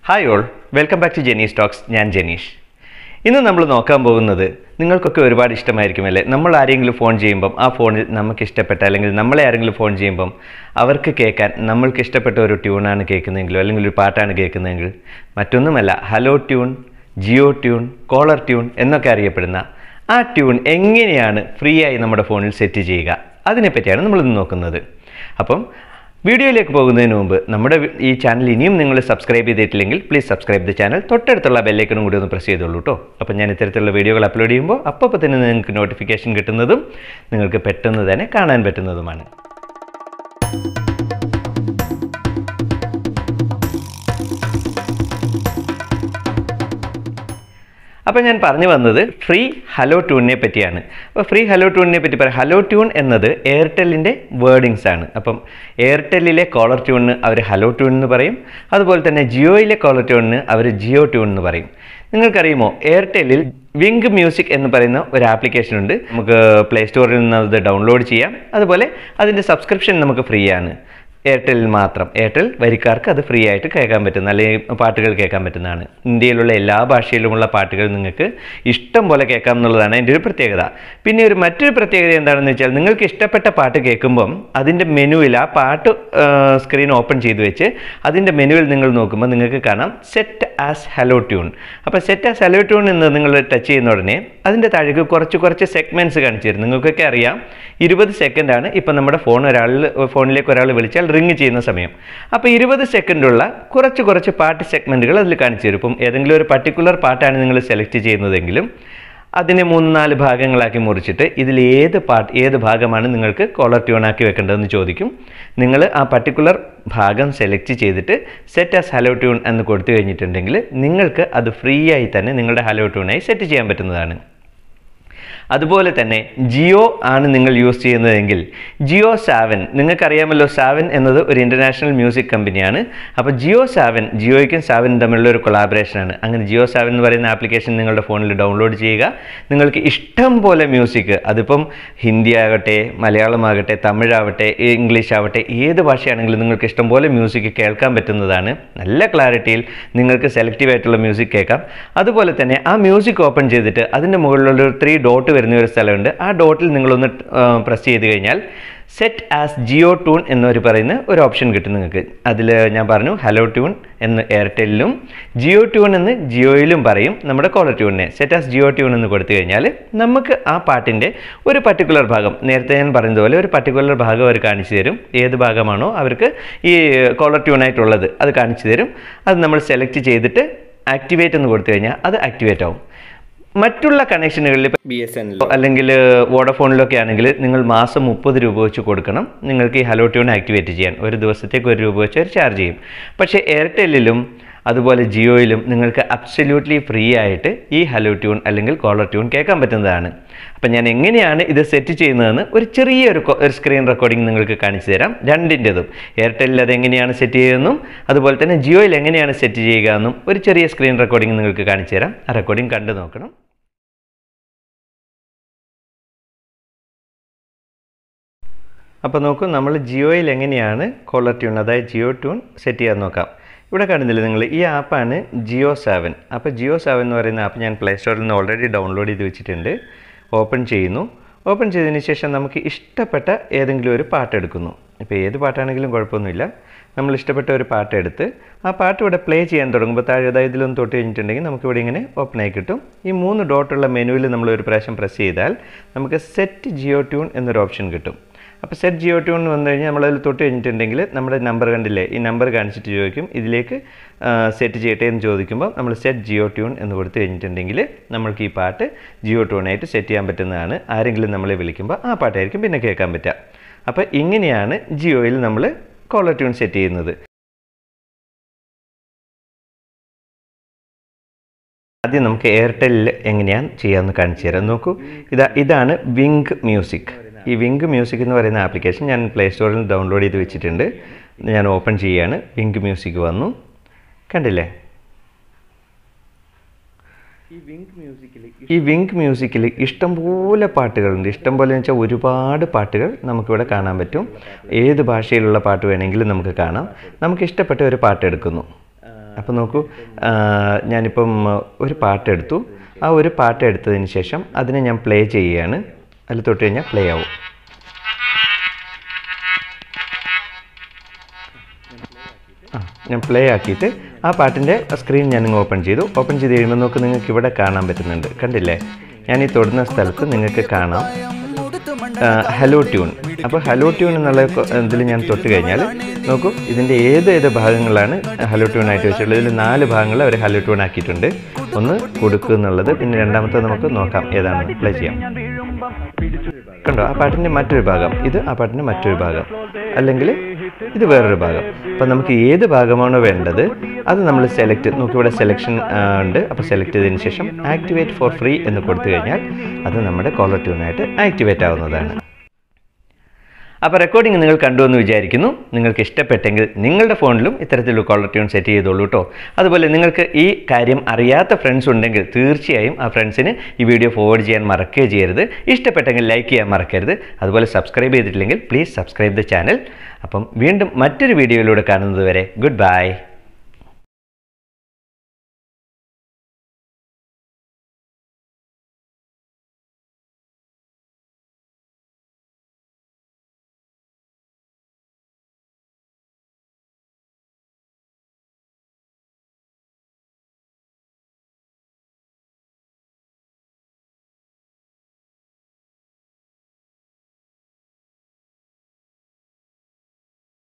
hi all welcome back to Jenees talks ഞാൻ ജനീഷ് ഇന്ന് നമ്മൾ നോക്കാൻ പോകുന്നത് നിങ്ങൾക്കൊക്കെ ഒരുപാട് ഇഷ്ടമായിരിക്കുമല്ലേ നമ്മൾ ആരെങ്കിലും ഫോൺ ചെയ്യുമ്പം ആ ഫോണിൽ നമുക്ക് ഇഷ്ടപ്പെട്ട അല്ലെങ്കിൽ നമ്മളെ ആരെങ്കിലും ഫോൺ ചെയ്യുമ്പം അവർക്ക് കേൾക്കാൻ നമ്മൾക്ക് ഇഷ്ടപ്പെട്ട ഒരു ട്യൂണാണ് കേൾക്കുന്നതെങ്കിലോ അല്ലെങ്കിൽ ഒരു പാട്ടാണ് കേൾക്കുന്നതെങ്കിൽ മറ്റൊന്നുമല്ല hello tune Jio tune caller tune എന്നൊക്കെ അറിയപ്പെടുന്ന ആ ട്യൂൺ എങ്ങനെയാണ് ഫ്രീ ആയി നമ്മുടെ ഫോണിൽ സെറ്റ് ചെയ്യുക അതിനെപ്പറ്റിയാണ് നമ്മളിന്ന് നോക്കുന്നത് അപ്പം വീഡിയോയിലേക്ക് പോകുന്നതിന് മുമ്പ് നമ്മുടെ വി- ഈ ചാനൽ ഇനിയും നിങ്ങൾ സബ്സ്ക്രൈബ് ചെയ്തിട്ടില്ലെങ്കിൽ പ്ലീസ് സബ്സ്ക്രൈബ് ദ ചാനൽ തൊട്ടടുത്തുള്ള ബെല്ലൈക്കണും കൂടി ഒന്ന് പ്രസ് ചെയ്തോളൂ കേട്ടോ അപ്പോൾ ഞാൻ ഇത്തരത്തിലുള്ള വീഡിയോകൾ അപ്ലോഡ് ചെയ്യുമ്പോൾ അപ്പോൾ തന്നെ നിങ്ങൾക്ക് നോട്ടിഫിക്കേഷൻ കിട്ടുന്നതും നിങ്ങൾക്ക് പെട്ടെന്ന് തന്നെ കാണാൻ പറ്റുന്നതുമാണ് അപ്പോൾ ഞാൻ പറഞ്ഞു വന്നത് ഫ്രീ ഹലോ ട്യൂണിനെ പറ്റിയാണ് അപ്പോൾ ഫ്രീ ഹലോ ട്യൂണിനെ പറ്റി പറയാം ഹലോ ട്യൂൺ എന്നത് എയർടെല്ലിൻ്റെ വേർഡിങ്സ് ആണ് അപ്പം എയർടെല്ലിലെ കോളർ ട്യൂണിന് അവർ ഹലോ ട്യൂൺ എന്ന് പറയും അതുപോലെ തന്നെ ജിയോയിലെ കോളർ ട്യൂണിന് അവർ ജിയോ ട്യൂൺ എന്ന് പറയും നിങ്ങൾക്കറിയുമോ എയർടെല്ലിൽ വിങ്ക് മ്യൂസിക് എന്ന് പറയുന്ന ഒരു ആപ്ലിക്കേഷൻ ഉണ്ട് നമുക്ക് പ്ലേ സ്റ്റോറിൽ നിന്ന് അത് ഡൗൺലോഡ് ചെയ്യാം അതുപോലെ അതിൻ്റെ സബ്സ്ക്രിപ്ഷൻ നമുക്ക് ഫ്രീ ആണ് എയർടെല്ലിൽ മാത്രം എയർടെൽ വരിക്കാർക്ക് അത് ഫ്രീ ആയിട്ട് കേൾക്കാൻ പറ്റുന്ന അല്ലെങ്കിൽ പാട്ടുകൾ കേൾക്കാൻ പറ്റുന്നതാണ് ഇന്ത്യയിലുള്ള എല്ലാ ഭാഷയിലുമുള്ള പാട്ടുകൾ നിങ്ങൾക്ക് ഇഷ്ടം പോലെ കേൾക്കാം എന്നുള്ളതാണ് എൻ്റെ ഒരു പ്രത്യേകത പിന്നെ ഒരു മറ്റൊരു പ്രത്യേകത എന്താണെന്ന് വെച്ചാൽ നിങ്ങൾക്ക് ഇഷ്ടപ്പെട്ട പാട്ട് കേൾക്കുമ്പം അതിൻ്റെ മെനുവിൽ ആ പാട്ട് സ്ക്രീൻ ഓപ്പൺ ചെയ്ത് വെച്ച് അതിൻ്റെ മെനുവിൽ നിങ്ങൾ നോക്കുമ്പോൾ നിങ്ങൾക്ക് കാണാം സെറ്റ് ആസ് ഹലോ ട്യൂൺ അപ്പോൾ സെറ്റ് ആസ് ഹലോ ട്യൂൺ എന്ന് നിങ്ങൾ ടച്ച് ചെയ്യുന്ന ഉടനെ അതിൻ്റെ താഴേക്ക് കുറച്ച് കുറച്ച് സെഗ്മെൻറ്റ്സ് കാണിച്ചു തരും നിങ്ങൾക്കൊക്കെ അറിയാം ഇരുപത് സെക്കൻഡാണ് ഇപ്പം നമ്മുടെ ഫോൺ ഒരാളിൽ ഫോണിലേക്ക് ഒരാൾ വിളിച്ചാൽ റിങ് ചെയ്യുന്ന സമയം അപ്പോൾ ഇരുപത് സെക്കൻഡുള്ള കുറച്ച് കുറച്ച് പാട്ട് സെഗ്മെൻറ്റുകൾ അതിൽ കാണിച്ചു തരും ഇപ്പം ഏതെങ്കിലും ഒരു പർട്ടിക്കുലർ പാട്ടാണ് നിങ്ങൾ സെലക്ട് ചെയ്യുന്നതെങ്കിലും അതിനെ മൂന്ന് നാല് ഭാഗങ്ങളാക്കി മുറിച്ചിട്ട് ഇതിൽ ഏത് പാട്ട് ഏത് ഭാഗമാണ് നിങ്ങൾക്ക് കോളർ ട്യൂണാക്കി വെക്കേണ്ടതെന്ന് ചോദിക്കും നിങ്ങൾ ആ പർട്ടിക്കുലർ ഭാഗം സെലക്ട് ചെയ്തിട്ട് സെറ്റ് ആസ് ഹലോ ട്യൂൺ എന്ന് കൊടുത്തു കഴിഞ്ഞിട്ടുണ്ടെങ്കിൽ നിങ്ങൾക്ക് അത് ഫ്രീ ആയി തന്നെ നിങ്ങളുടെ ഹലോ ട്യൂണായി സെറ്റ് ചെയ്യാൻ പറ്റുന്നതാണ് അതുപോലെ തന്നെ ജിയോ ആണ് നിങ്ങൾ യൂസ് ചെയ്യുന്നതെങ്കിൽ ജിയോ സാവൻ നിങ്ങൾക്കറിയാമല്ലോ സാവൻ എന്നത് ഒരു ഇൻ്റർനാഷണൽ മ്യൂസിക് കമ്പനിയാണ് അപ്പോൾ ജിയോ സാവൻ ജിയോയ്ക്കും സാവനും തമ്മിലുള്ള ഒരു കൊളാബറേഷനാണ് അങ്ങനെ ജിയോ സാവൻ എന്ന് പറയുന്ന ആപ്ലിക്കേഷൻ നിങ്ങളുടെ ഫോണിൽ ഡൗൺലോഡ് ചെയ്യുക നിങ്ങൾക്ക് ഇഷ്ടം പോലെ മ്യൂസിക് അതിപ്പം ഹിന്ദി ആകട്ടെ മലയാളമാകട്ടെ തമിഴാവട്ടെ ഇംഗ്ലീഷ് ആവട്ടെ ഏത് ഭാഷയാണെങ്കിലും നിങ്ങൾക്ക് ഇഷ്ടം പോലെ മ്യൂസിക് കേൾക്കാൻ പറ്റുന്നതാണ് നല്ല ക്ലാരിറ്റിയിൽ നിങ്ങൾക്ക് സെലക്റ്റീവ് ആയിട്ടുള്ള മ്യൂസിക് കേൾക്കാം അതുപോലെ തന്നെ ആ മ്യൂസിക് ഓപ്പൺ ചെയ്തിട്ട് അതിൻ്റെ മുകളിലുള്ള ഒരു ത്രീ ഡോട്ട് വരുന്ന ഒരു സ്ഥലമുണ്ട് ആ ഡോട്ടിൽ നിങ്ങളൊന്ന് പ്രസ് ചെയ്ത് കഴിഞ്ഞാൽ സെറ്റ് ആസ് ജിയോ ട്യൂൺ എന്നൊരു പറയുന്ന ഒരു ഓപ്ഷൻ കിട്ടും നിങ്ങൾക്ക് അതിൽ ഞാൻ പറഞ്ഞു ഹലോ ട്യൂൺ എന്ന് എയർടെല്ലിലും ജിയോ ട്യൂൺ എന്ന് ജിയോയിലും പറയും നമ്മുടെ കോളർ ട്യൂണിനെ സെറ്റ് ആസ് ജിയോ ട്യൂൺ എന്ന് കൊടുത്തു കഴിഞ്ഞാൽ നമുക്ക് ആ പാട്ടിൻ്റെ ഒരു പർട്ടിക്കുലർ ഭാഗം നേരത്തെ ഞാൻ പറഞ്ഞതുപോലെ ഒരു പർട്ടിക്കുലർ ഭാഗം അവർ കാണിച്ചു തരും ഏത് ഭാഗമാണോ അവർക്ക് ഈ കോളർ ട്യൂണായിട്ടുള്ളത് അത് കാണിച്ചു തരും അത് നമ്മൾ സെലക്ട് ചെയ്തിട്ട് ആക്ടിവേറ്റ് എന്ന് കൊടുത്തു കഴിഞ്ഞാൽ അത് ആക്ടിവേറ്റ് ആവും മറ്റുള്ള കണക്ഷനുകളിൽ ബി എസ് എൻ അല്ലെങ്കിൽ വോഡഫോണിലൊക്കെ ആണെങ്കിൽ നിങ്ങൾ മാസം മുപ്പത് രൂപ വെച്ച് കൊടുക്കണം നിങ്ങൾക്ക് ഈ ഹലോ ട്യൂൺ ആക്ടിവേറ്റ് ചെയ്യാൻ ഒരു ദിവസത്തേക്ക് ഒരു രൂപ വെച്ച് അവർ ചാർജ് ചെയ്യും പക്ഷേ എയർടെല്ലിലും അതുപോലെ ജിയോയിലും നിങ്ങൾക്ക് അബ്സല്യൂട്ട്ലി ഫ്രീ ആയിട്ട് ഈ ഹലോ ട്യൂൺ അല്ലെങ്കിൽ കോളർ ട്യൂൺ കേൾക്കാൻ പറ്റുന്നതാണ് അപ്പം ഞാൻ എങ്ങനെയാണ് ഇത് സെറ്റ് ചെയ്യുന്നതെന്ന് ഒരു ചെറിയൊരു കൊ- ഒരു സ്ക്രീൻ റെക്കോർഡിംഗ് നിങ്ങൾക്ക് കാണിച്ചു തരാം രണ്ടിൻ്റെതും എയർടെല്ലിൽ അത് എങ്ങനെയാണ് സെറ്റ് ചെയ്യുന്നതും അതുപോലെ തന്നെ ജിയോയിൽ എങ്ങനെയാണ് സെറ്റ് ചെയ്യുക എന്നും ഒരു ചെറിയ സ്ക്രീൻ റെക്കോർഡിംഗ് നിങ്ങൾക്ക് കാണിച്ചു തരാം ആ റെക്കോർഡിംഗ് കണ്ടു നോക്കണം അപ്പോൾ നോക്കൂ നമ്മൾ ജിയോയിൽ എങ്ങനെയാണ് കോളർ ട്യൂൺ അതായത് ജിയോ ട്യൂൺ സെറ്റ് ചെയ്യാൻ നോക്കാം ഇവിടെ കാണുന്നില്ല നിങ്ങൾ ഈ ആപ്പാണ് ജിയോ സെവൻ അപ്പോൾ ജിയോ സെവൻ എന്ന് പറയുന്ന ആപ്പ് ഞാൻ പ്ലേ സ്റ്റോറിൽ നിന്ന് ഓൾറെഡി ഡൗൺലോഡ് ചെയ്ത് വെച്ചിട്ടുണ്ട് ഓപ്പൺ ചെയ്യുന്നു ഓപ്പൺ ചെയ്തതിന് ശേഷം നമുക്ക് ഇഷ്ടപ്പെട്ട ഏതെങ്കിലും ഒരു പാട്ട് എടുക്കുന്നു ഇപ്പോൾ ഏത് പാട്ടാണെങ്കിലും കുഴപ്പമൊന്നുമില്ല നമ്മൾ ഇഷ്ടപ്പെട്ട ഒരു പാട്ട് എടുത്ത് ആ പാട്ട് ഇവിടെ പ്ലേ ചെയ്യാൻ തുടങ്ങുമ്പോൾ താഴെ അതായത് ഇതിലൊന്ന് തൊട്ട് കഴിഞ്ഞിട്ടുണ്ടെങ്കിൽ നമുക്കിവിടെ ഇങ്ങനെ ഓപ്പൺ ആയി കിട്ടും ഈ മൂന്ന് ഡോട്ടുള്ള മെനുവിൽ നമ്മൾ ഒരു പ്രാവശ്യം പ്രസ് ചെയ്താൽ നമുക്ക് സെറ്റ് ജിയോ ട്യൂൺ എന്നൊരു ഓപ്ഷൻ കിട്ടും അപ്പോൾ സെറ്റ് ജിയോ ട്യൂൺ വന്നു കഴിഞ്ഞാൽ നമ്മളതിൽ തൊട്ട് കഴിഞ്ഞിട്ടുണ്ടെങ്കിൽ നമ്മുടെ നമ്പർ കണ്ടില്ലേ ഈ നമ്പർ കാണിച്ചിട്ട് ചോദിക്കും ഇതിലേക്ക് സെറ്റ് ചെയ്യട്ടെ എന്ന് ചോദിക്കുമ്പോൾ നമ്മൾ സെറ്റ് ജിയോ ട്യൂൺ എന്ന് കൊടുത്തു കഴിഞ്ഞിട്ടുണ്ടെങ്കിൽ നമ്മൾക്ക് ഈ പാട്ട് ജിയോ ട്യൂണായിട്ട് സെറ്റ് ചെയ്യാൻ പറ്റുന്നതാണ് ആരെങ്കിലും നമ്മളെ വിളിക്കുമ്പോൾ ആ പാട്ടായിരിക്കും പിന്നെ കേൾക്കാൻ പറ്റുക അപ്പോൾ ഇങ്ങനെയാണ് ജിയോയിൽ നമ്മൾ കോളർ ട്യൂൺ സെറ്റ് ചെയ്യുന്നത് ആദ്യം നമുക്ക് എയർടെല്ലിൽ എങ്ങനെയാണ് ചെയ്യാമെന്ന് കാണിച്ചു തരാം നോക്കൂ ഇതാ ഇതാണ് വിങ്ക് മ്യൂസിക് ഈ വിങ്ക് മ്യൂസിക് എന്ന് പറയുന്ന ആപ്ലിക്കേഷൻ ഞാൻ പ്ലേ സ്റ്റോറിൽ നിന്ന് ഡൗൺലോഡ് ചെയ്ത് വെച്ചിട്ടുണ്ട് ഞാൻ ഓപ്പൺ ചെയ്യുകയാണ് വിങ്ക് മ്യൂസിക് വന്നു കണ്ടില്ലേ ഈ വിങ്ക് മ്യൂസിക്കിൽ ഈ വിങ്ക് മ്യൂസിക്കിൽ ഇഷ്ടംപോലെ പാട്ടുകളുണ്ട് ഇഷ്ടംപോലെ എന്ന് വെച്ചാൽ ഒരുപാട് പാട്ടുകൾ നമുക്കിവിടെ കാണാൻ പറ്റും ഏത് ഭാഷയിലുള്ള പാട്ട് വേണമെങ്കിലും നമുക്ക് കാണാം നമുക്ക് ഇഷ്ടപ്പെട്ട ഒരു പാട്ട് എടുക്കുന്നു അപ്പോൾ നോക്കൂ ആ, ഞാനിപ്പം ഒരു പാട്ടെടുത്തു ആ ഒരു പാട്ട് എടുത്തതിന് ശേഷം അതിനെ ഞാൻ പ്ലേ ചെയ്യുകയാണ് അതിൽ തൊട്ട് കഴിഞ്ഞാൽ പ്ലേ ആവും ആ ഞാൻ പ്ലേ ആക്കിയിട്ട് ആ പാട്ടിൻ്റെ സ്ക്രീൻ ഞാൻ ഓപ്പൺ ചെയ്തു ഓപ്പൺ ചെയ്ത് കഴിയുമ്പോൾ നോക്ക് നിങ്ങൾക്ക് ഇവിടെ കാണാൻ പറ്റുന്നുണ്ട് കണ്ടില്ലേ ഞാൻ ഈ തൊടുന്ന സ്ഥലത്ത് നിങ്ങൾക്ക് കാണാം ഹലോ ട്യൂൺ അപ്പോൾ ഹലോ ട്യൂൺ എന്നുള്ള ഇതിൽ ഞാൻ തൊട്ട് കഴിഞ്ഞാൽ നോക്കൂ ഇതിൻ്റെ ഏത് ഏത് ഭാഗങ്ങളാണ് ഹലോ ട്യൂൺ ആയിട്ട് വെച്ചിട്ടുള്ളത് ഇതിൽ നാല് ഭാഗങ്ങൾ അവർ ഹലോ ട്യൂൺ ആക്കിയിട്ടുണ്ട് ഒന്ന് കൊടുക്കുക എന്നുള്ളത് പിന്നെ രണ്ടാമത്തെ നമുക്ക് നോക്കാം ഏതാണെന്ന് പ്ലേ ചെയ്യാം കണ്ടോ ആ പാട്ടിൻ്റെ മറ്റൊരു ഭാഗം ഇത് ആ പാട്ടിൻ്റെ മറ്റൊരു ഭാഗം അല്ലെങ്കിൽ ഇത് വേറൊരു ഭാഗം അപ്പം നമുക്ക് ഏത് ഭാഗമാണോ വേണ്ടത് അത് നമ്മൾ സെലക്ട് നോക്കി ഇവിടെ സെലക്ഷൻ ഉണ്ട് അപ്പോൾ സെലക്ട് ചെയ്തതിന് ശേഷം ആക്ടിവേറ്റ് ഫോർ ഫ്രീ എന്ന് കൊടുത്തു കഴിഞ്ഞാൽ അത് നമ്മുടെ കോളർ ട്യൂണായിട്ട് ആക്ടിവേറ്റ് ആവുന്നതാണ് അപ്പോൾ റെക്കോർഡിംഗ് നിങ്ങൾ കണ്ടു എന്ന് വിചാരിക്കുന്നു നിങ്ങൾക്ക് ഇഷ്ടപ്പെട്ടെങ്കിൽ നിങ്ങളുടെ ഫോണിലും ഇത്തരത്തിലുള്ള കോളർ ട്യൂൺ സെറ്റ് ചെയ്തോളൂ കേട്ടോ അതുപോലെ നിങ്ങൾക്ക് ഈ കാര്യം അറിയാത്ത ഫ്രണ്ട്സ് ഉണ്ടെങ്കിൽ തീർച്ചയായും ആ ഫ്രണ്ട്സിന് ഈ വീഡിയോ ഫോർവേഡ് ചെയ്യാൻ മറക്കുകയോ ചെയ്യരുത് ഇഷ്ടപ്പെട്ടെങ്കിൽ ലൈക്ക് ചെയ്യാൻ മറക്കരുത് അതുപോലെ സബ്സ്ക്രൈബ് ചെയ്തിട്ടില്ലെങ്കിൽ പ്ലീസ് സബ്സ്ക്രൈബ് ദ ചാനൽ അപ്പം വീണ്ടും മറ്റൊരു വീഡിയോയിലൂടെ കാണുന്നത് വരെ ഗുഡ് ബൈ